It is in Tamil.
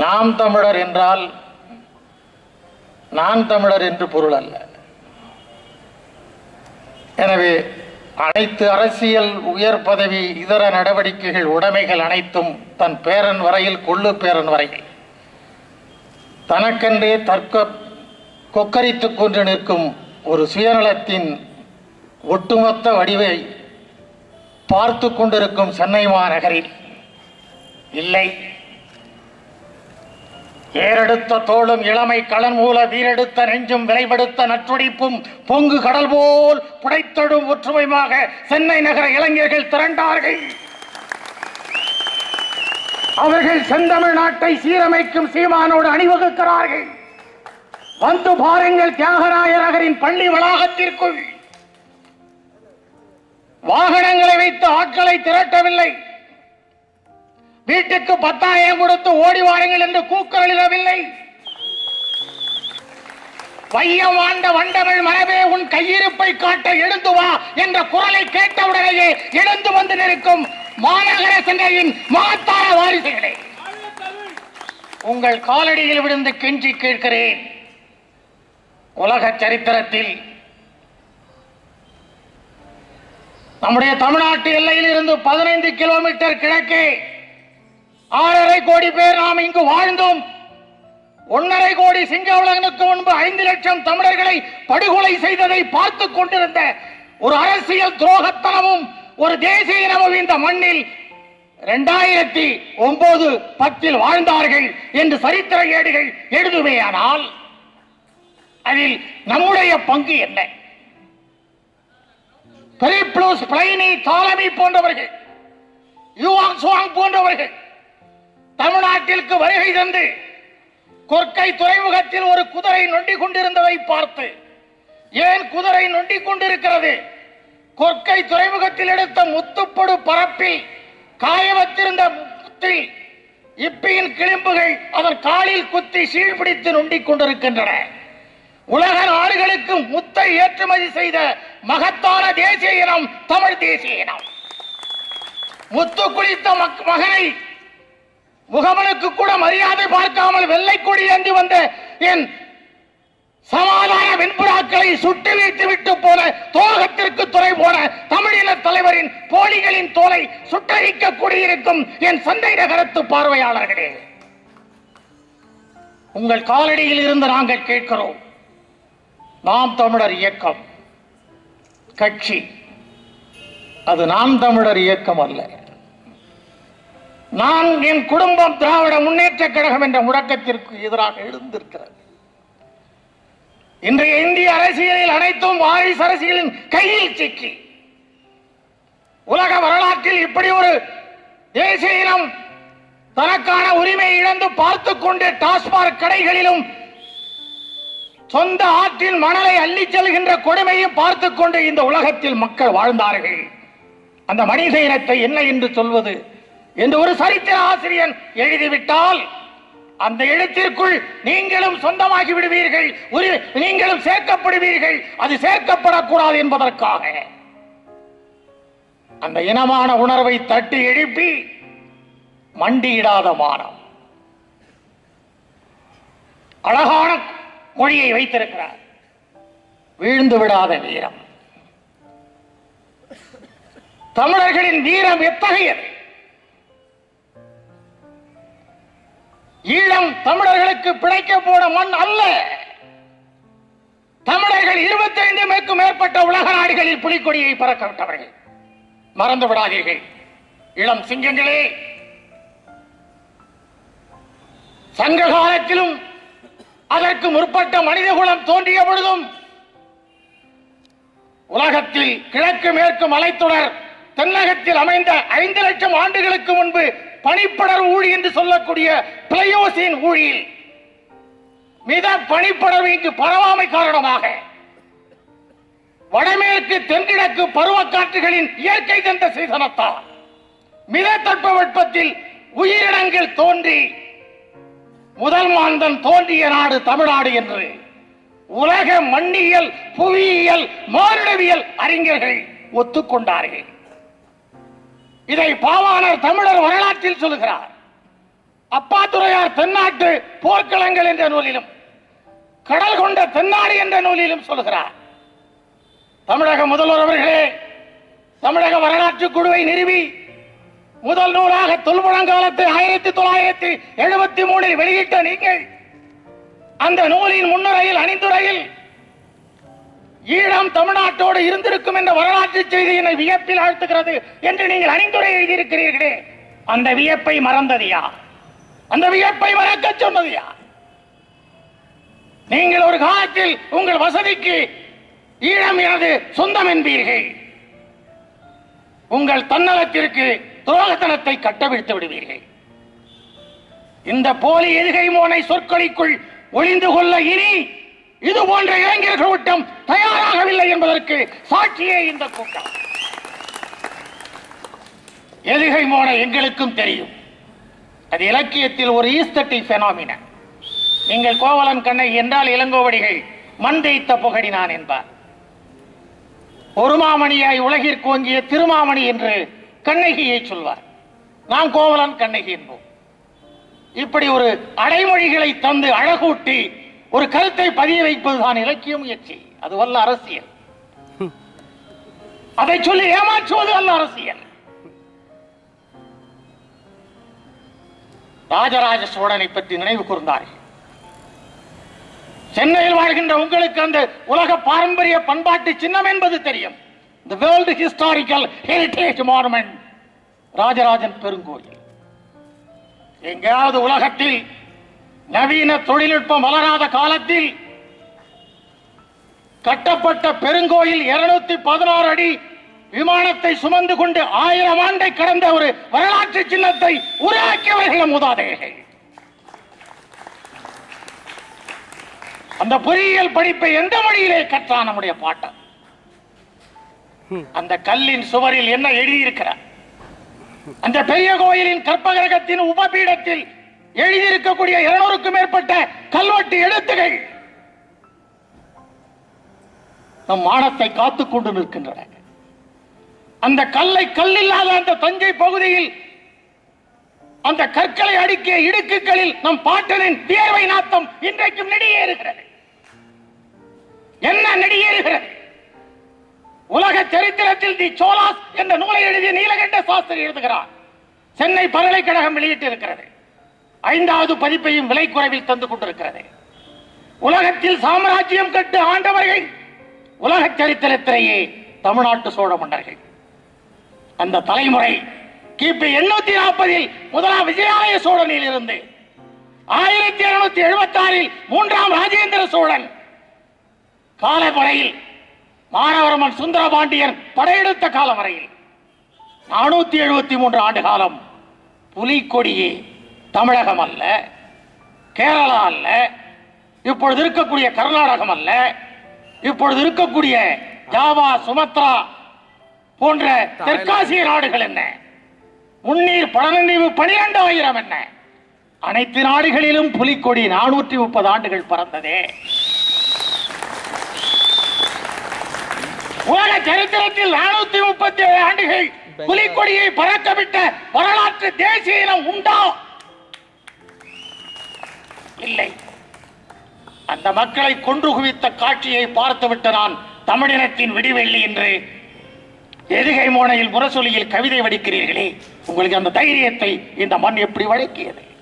நாம் தமிழர் என்றால் நான் தமிழர் என்று பொருள் அல்ல எனவே அனைத்து அரசியல் உயர் பதவி இதர நடவடிக்கைகள் உடைமைகள் அனைத்தும் தன் பேரன் வரையில் கொள்ளு பேரன் வரையில் தனக்கென்றே தற்க கொக்கரித்துக் கொண்டு நிற்கும் ஒரு சுயநலத்தின் ஒட்டுமொத்த வடிவை பார்த்து கொண்டிருக்கும் சென்னை மாநகரில் இல்லை ஏறெடுத்த தோளும் இளமை களன் மூல வீரெடுத்த நெஞ்சும் விலைபடுத்த நற்றுடிப்பும் பொங்கு கடல் போல் புடைத்தடும் ஒற்றுமையாக சென்னை நகர இளைஞர்கள் திரண்டார்கள் அவர்கள் செந்தமிழ் நாட்டை சீரமைக்கும் சீமானோடு அணிவகுக்கிறார்கள் வந்து பாருங்கள் தியாகராய நகரின் பள்ளி வளாகத்திற்குள் வாகனங்களை வைத்து ஆட்களை திரட்டவில்லை வீட்டுக்கு பத்தாயிரம் கொடுத்து ஓடி வாருங்கள் என்று கூக்குரலிடவில்லை வையம் ஆண்ட வண்டமிழ் மரபே உன் கையிருப்பை காட்ட எழுந்து வா என்ற குரலை கேட்டவுடனேயே எழுந்து வந்து நிற்கும் மாநகர சென்னையின் மகத்தான வாரிசுகளே உங்கள் காலடியில் விழுந்து கெஞ்சி கேட்கிறேன் உலக சரித்திரத்தில் நம்முடைய தமிழ்நாட்டு எல்லையில் இருந்து பதினைந்து கிலோமீட்டர் கிழக்கே ஆறரை கோடி பேர் நாம் இங்கு வாழ்ந்தோம் ஒன்னரை கோடி சிங்கவுலகனுக்கு முன்பு ஐந்து லட்சம் தமிழர்களை படுகொலை செய்ததை பார்த்து கொண்டிருந்த ஒரு அரசியல் துரோகத்தனமும் ஒரு தேசிய இனமும் இந்த மண்ணில் இரண்டாயிரத்தி ஒன்பது பத்தில் வாழ்ந்தார்கள் என்று சரித்திர ஏடுகள் எழுதுவேயானால் அதில் நம்முடைய பங்கு என்ன பெரிப்ளூஸ் பிளைனி தாலமி போன்றவர்கள் யுவாங் சுவாங் போன்றவர்கள் தமிழ்நாட்டிற்கு வருகை தந்து கொற்கை துறைமுகத்தில் ஒரு குதிரை நொண்டி கொண்டிருந்ததை பார்த்து ஏன் குதிரை நொண்டி கொண்டிருக்கிறது கொற்கை துறைமுகத்தில் எடுத்த முத்துப்படு பரப்பில் காயவத்திருந்த முத்தில் இப்பியின் கிளிம்புகள் அதன் காலில் குத்தி சீழ்பிடித்து நொண்டிக் கொண்டிருக்கின்றன உலக நாடுகளுக்கு முத்தை ஏற்றுமதி செய்த மகத்தான தேசிய இனம் தமிழ் தேசிய இனம் முத்து குளித்த மக்- மகனை முகமனுக்கு கூட மரியாதை பார்க்காமல் வெள்ளை கொடி ஏந்தி வந்த என் சமாதான வெண்புறாக்களை சுட்டு வைத்து விட்டு போன தோகத்திற்கு துறை போன தமிழின தலைவரின் போலிகளின் தோலை சுட்டரிக்க கூடியிருக்கும் என் சந்தை நகரத்து பார்வையாளர்களே உங்கள் காலடியில் இருந்து நாங்கள் கேட்கிறோம் நாம் தமிழர் இயக்கம் கட்சி அது நாம் தமிழர் இயக்கம் அல்ல நான் என் குடும்பம் திராவிட முன்னேற்ற கழகம் என்ற முழக்கத்திற்கு எதிராக எழுந்திருக்கிறது இன்றைய இந்திய அரசியலில் அனைத்தும் வாரிசு அரசியலின் கையில் சிக்கி உலக வரலாற்றில் இப்படி ஒரு தேசிய இனம் தனக்கான உரிமை இழந்து பார்த்துக் கொண்டு டாஸ்மாக் கடைகளிலும் சொந்த ஆற்றில் மணலை அள்ளிச் செல்கின்ற கொடுமையும் பார்த்துக் கொண்டு இந்த உலகத்தில் மக்கள் வாழ்ந்தார்கள் அந்த மனித இனத்தை என்ன என்று சொல்வது என்று ஒரு சரித்திர ஆசிரியன் எழுதிவிட்டால் அந்த எழுத்திற்குள் நீங்களும் சொந்தமாகி விடுவீர்கள் ஒரு நீங்களும் சேர்க்கப்படுவீர்கள் அது சேர்க்கப்படக்கூடாது என்பதற்காக அந்த இனமான உணர்வை தட்டி எழுப்பி மண்டியிடாத மானம் அழகான மொழியை வைத்திருக்கிறார் வீழ்ந்து விடாத வீரம் தமிழர்களின் வீரம் எத்தகையது ஈழம் தமிழர்களுக்கு பிழைக்க போன மண் அல்ல தமிழர்கள் 25 மேற்கு மேற்பட்ட உலக நாடுகளில் புலிக்கொடியை பறக்க விட்டவர்கள் மறந்து விடாதீர்கள் இளம் சிங்கங்களே சங்க காலத்திலும் அதற்கு முற்பட்ட மனிதகுலம் தோன்றிய பொழுதும் உலகத்தில் கிழக்கு மேற்கு மலைத்தொடர் தென்னகத்தில் அமைந்த ஐந்து லட்சம் ஆண்டுகளுக்கு முன்பு பனிப்படர் ஊழி என்று சொல்லக்கூடிய பிளையோசின் ஊழியில் மித பனிப்படர்வு இங்கு பரவாமை காரணமாக வடமேற்கு தென்கிழக்கு பருவக்காற்றுகளின் இயற்கை தந்த சீசனத்தால் மித தட்பவெப்பத்தில் உயிரினங்கள் தோன்றி முதல் மாந்தன் தோன்றிய நாடு தமிழ்நாடு என்று உலக மண்ணியல் புவியியல் மானுடவியல் அறிஞர்கள் ஒத்துக்கொண்டார்கள் இதை பாவாணர் தமிழர் வரலாற்றில் சொல்லுகிறார் அப்பாத்துறையார் தென்னாட்டு போர்க்களங்கள் என்ற நூலிலும் கடல் கொண்ட தென்னாடு என்ற நூலிலும் சொல்கிறார் தமிழக முதல்வர் அவர்களே தமிழக வரலாற்று குழுவை நிறுவி முதல் நூலாக தொல்பழங்காலத்தை ஆயிரத்தி தொள்ளாயிரத்தி எழுபத்தி மூணில் வெளியிட்ட நீங்கள் அந்த நூலின் முன்னுரையில் அணிந்துரையில் ஈழம் தமிழ்நாட்டோடு இருந்திருக்கும் என்ற வரலாற்று செய்தி என்னை வியப்பில் ஆழ்த்துகிறது என்று நீங்கள் அணிந்துரை எழுதியிருக்கிறீர்களே அந்த வியப்பை மறந்தது யார் அந்த வியப்பை மறக்க சொன்னது யார் நீங்கள் ஒரு காலத்தில் உங்கள் வசதிக்கு ஈழம் எனது சொந்தம் என்பீர்கள் உங்கள் தன்னலத்திற்கு துரோகத்தனத்தை கட்டவிழ்த்து விடுவீர்கள் இந்த போலி எதுகை மோனை சொற்களிக்குள் ஒளிந்து கொள்ள இனி இது போன்ற இளைஞர்கள் கூட்டம் தயாராகவில்லை என்பதற்கு சாட்சியே இந்த கூட்டம் எதுகை மோனை எங்களுக்கும் தெரியும் அது இலக்கியத்தில் ஒரு ஈஸ்தட்டிக் பெனாமின நீங்கள் கோவலன் கண்ணை என்றால் இளங்கோவடிகள் மண் தேய்த்த புகடினான் என்பார் ஒரு மாமணியாய் உலகிற்கு ஓங்கிய திருமாமணி என்று கண்ணகியை சொல்வார் நான் கோவலன் கண்ணகி என்போம் இப்படி ஒரு அடைமொழிகளை தந்து அழகூட்டி ஒரு கருத்தை பதிய வைப்பதுதான் இலக்கிய முயற்சி அதுவல்ல அரசியல் அதை சொல்லி ஏமாற்றுவது அல்ல அரசியல் ராஜராஜ சோழனை பற்றி நினைவு கூர்ந்தார்கள் சென்னையில் வாழ்கின்ற உங்களுக்கு அந்த உலக பாரம்பரிய பண்பாட்டு சின்னம் என்பது தெரியும் the world historical heritage monument Rajarajan பெருங்கோயில் எங்கேயாவது உலகத்தில் நவீன தொழில்நுட்பம் வளராத காலத்தில் கட்டப்பட்ட பெருங்கோயில் இருநூத்தி பதினாறு அடி விமானத்தை சுமந்து கொண்டு ஆயிரம் ஆண்டை கடந்த ஒரு வரலாற்று சின்னத்தை உருவாக்கியவர்கள் மூதாதையர்கள் அந்த பொறியியல் படிப்பை எந்த மொழியிலே கற்றான் நம்முடைய பாட்டன் அந்த கல்லின் சுவரில் என்ன எழுதியிருக்கிறார் அந்த பெரிய கோயிலின் கற்பகிரகத்தின் உபபீடத்தில் எழுதியிருக்கக்கூடிய இருநூறுக்கும் மேற்பட்ட கல்வெட்டு எழுத்துகள் நம் மானத்தை காத்துக் கொண்டு நிற்கின்றன அந்த கல்லை கல்லில்லாத அந்த தஞ்சை பகுதியில் அந்த கற்களை அடுக்கிய இடுக்குகளில் நம் பாட்டனின் வியர்வை நாத்தம் இன்றைக்கும் நெடியேறுகிறது என்ன நெடியேறுகிறது உலக சரித்திரத்தில் தி சோலாஸ் என்ற நூலை எழுதிய நீலகண்ட சாஸ்திரி எழுதுகிறார் சென்னை பல்கலைக்கழகம் வெளியிட்டு இருக்கிறது ஐந்தாவது பதிப்பையும் விலை குறைவில் தந்து கொண்டிருக்கிறது உலகத்தில் சாம்ராஜ்யம் கட்டு ஆண்டவர்கள் உலக சரித்திரத்திலேயே தமிழ்நாட்டு சோழ மன்னர்கள் அந்த தலைமுறை கிபி எண்ணூத்தி நாற்பதில் முதலாம் விஜயாலய சோழனில் இருந்து ஆயிரத்தி எழுநூத்தி எழுபத்தி ஆறில் மூன்றாம் ராஜேந்திர சோழன் காலவரையில் மானவரமன் சுந்தரபாண்டியன் படையெடுத்த காலம் வரையில் நானூத்தி எழுபத்தி மூன்று ஆண்டு காலம் புலிக்கொடியே தமிழகம் அல்ல கேரளா அல்ல இப்பொழுது இருக்கக்கூடிய கர்நாடகம் அல்ல இப்பொழுது இருக்கக்கூடிய ஜாவா சுமத்ரா போன்ற தெற்காசிய நாடுகள் என்ன முன்னீர் பழனிவு பனிரெண்டாயிரம் என்ன அனைத்து நாடுகளிலும் புலிக்கொடி நானூற்றி முப்பது ஆண்டுகள் பறந்ததே உலக சரித்திரத்தில் நானூத்தி முப்பத்தி ஏழு ஆண்டுகள் புலிக்கொடியை பறக்கவிட்ட வரலாற்று தேசிய இனம் உண்டா இல்லை அந்த மக்களை கொன்று குவித்த காட்சியை பார்த்துவிட்டு நான் தமிழினத்தின் விடிவெள்ளி என்று எதுகை மோனையில் முரசொலியில் கவிதை வடிக்கிறீர்களே உங்களுக்கு அந்த தைரியத்தை இந்த மண் எப்படி வழங்கியது